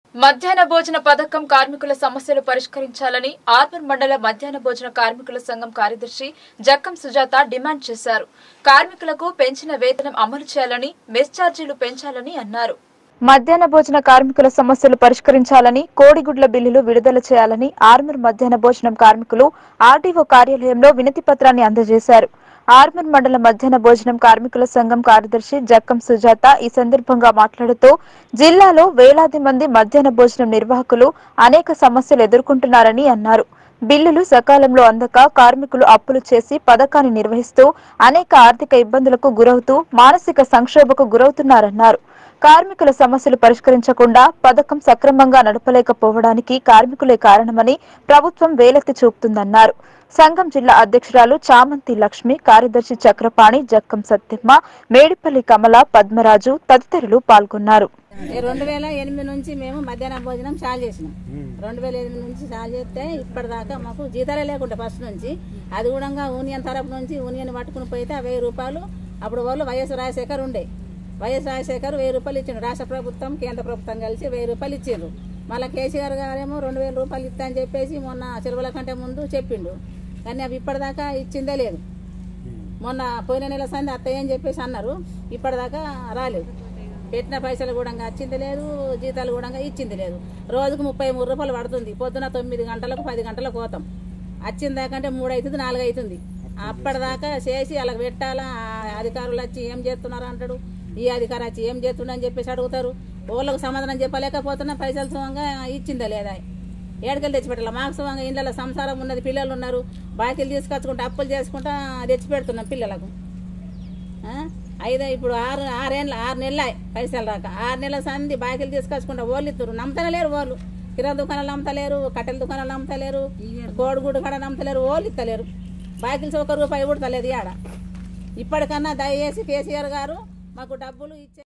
మధ్యాహ్న భోజన పథకం కార్మికుల సమస్యలు పరిష్కరించాలని ఆర్మర్ మండల మధ్యాహ్న భోజన కార్మికుల సంఘం కార్యదర్శి జక్కం సుజాత డిమాండ్ చేశారు కార్మికులకు పెంచిన వేతనం అమలు చేయాలని మెస్ ఛార్జీలు పెంచాలని అన్నారు మధ్యాహ్న భోజన కార్మికుల సమస్యలు పరిష్కరించాలని కోడిగుడ్ల బిల్లులు విడుదల చేయాలని ఆర్మర్ మధ్యాహ్న భోజనం కార్మికులు ఆర్డీఓ కార్యాలయంలో వినతి పత్రాన్ని అందజేశారు ఆర్మర్ మండల మధ్యాహ్న భోజనం కార్మికుల సంఘం కార్యదర్శి జక్కం సుజాత ఈ సందర్భంగా మాట్లాడుతూ జిల్లాలో వేలాది మంది మధ్యాహ్న భోజనం నిర్వాహకులు అనేక సమస్యలు ఎదుర్కొంటున్నారని అన్నారు బిల్లులు సకాలంలో అందక కార్మికులు అప్పులు చేసి పథకాన్ని నిర్వహిస్తూ అనేక ఆర్థిక ఇబ్బందులకు గురవుతూ మానసిక సంక్షోభకు గురవుతున్నారన్నారు కార్మికుల సమస్యలు పరిష్కరించకుండా పథకం సక్రమంగా నడపలేకపోవడానికి కార్మికులే కారణమని ప్రభుత్వం వేలెత్తి చూపుతుందన్నారు సంఘం జిల్లా అధ్యక్షురాలు చామంతి లక్ష్మి కార్యదర్శి చక్రపాణి జక్కం సత్యమ్మ మేడిపల్లి కమల పద్మరాజు తదితరులు పాల్గొన్నారు ఈ రెండు వేల ఎనిమిది నుంచి మేము మధ్యాహ్న భోజనం చాలు చేసినాం రెండు వేల ఎనిమిది నుంచి చాలు చేస్తే ఇప్పటిదాకా మాకు జీతాలే లేకుండా ఫస్ట్ నుంచి అది కూడా యూనియన్ తరపు నుంచి యూనియన్ పట్టుకుని పోయితే ఆ వెయ్యి రూపాయలు అప్పుడు వాళ్ళు వైఎస్ రాజశేఖర్ ఉండే వైఎస్ రాజశేఖర్ వెయ్యి రూపాయలు ఇచ్చిండు రాష్ట్ర ప్రభుత్వం కేంద్ర ప్రభుత్వం కలిసి వెయ్యి రూపాయలు ఇచ్చిండ్రు మళ్ళీ కేసీఆర్ గారేమో రెండు వేల రూపాయలు ఇస్తా అని చెప్పేసి మొన్న చెరువుల కంటే ముందు చెప్పిండు కానీ అవి ఇప్పటిదాకా ఇచ్చిందే లేదు మొన్న పోయిన నెల సంది అత్తయ్య అని చెప్పేసి అన్నారు ఇప్పటిదాకా రాలేదు పెట్టిన పైసలు కూడా వచ్చింది లేదు జీతాలు కూడా ఇచ్చింది లేదు రోజుకు ముప్పై మూడు రూపాయలు పడుతుంది పొద్దున తొమ్మిది గంటలకు పది గంటలకు పోతాం వచ్చిన దాకంటే మూడు అవుతుంది నాలుగు అవుతుంది అప్పటిదాకా చేసి అలా పెట్టాలా ఆ అధికారులు వచ్చి ఏం చేస్తున్నారు అంటాడు ఈ అధికారి వచ్చి ఏం చేస్తున్నా అని చెప్పేసి అడుగుతారు వాళ్ళకు సమాధానం చెప్పలేకపోతున్నా పైసలు సుమంగా ఇచ్చిందా లేదా ఏడకెళ్ళి తెచ్చిపెట్టాలి మాకు సుమంగా ఇళ్ళలో సంసారం ఉన్నది పిల్లలు ఉన్నారు బాకీలు తీసుకొచ్చుకుంటా అప్పులు చేసుకుంటా తెచ్చి పెడుతున్నాం పిల్లలకు ఆ? ఐదు ఇప్పుడు ఆరు ఆరేళ్ళ ఆరు నెలలు పైసలు రాక ఆరు నెలల సంది బాకీలు తీసుకొచ్చుకుంటా వాళ్ళు ఇద్దరు నమ్మతనే లేరు వాళ్ళు కిరా దుకాణాలు అమ్మతలేరు కట్టెల దుకాణాలు అమ్మతలేరు కోడిగుడ్డు కడ నమ్మతలేరు వాళ్ళు ఇస్తలేరు బాకీలు ఒక రూపాయి కూడా తలేదు ఆడ ఇప్పటికన్నా దయచేసి కేసీఆర్ గారు మాకు డబ్బులు ఇచ్చే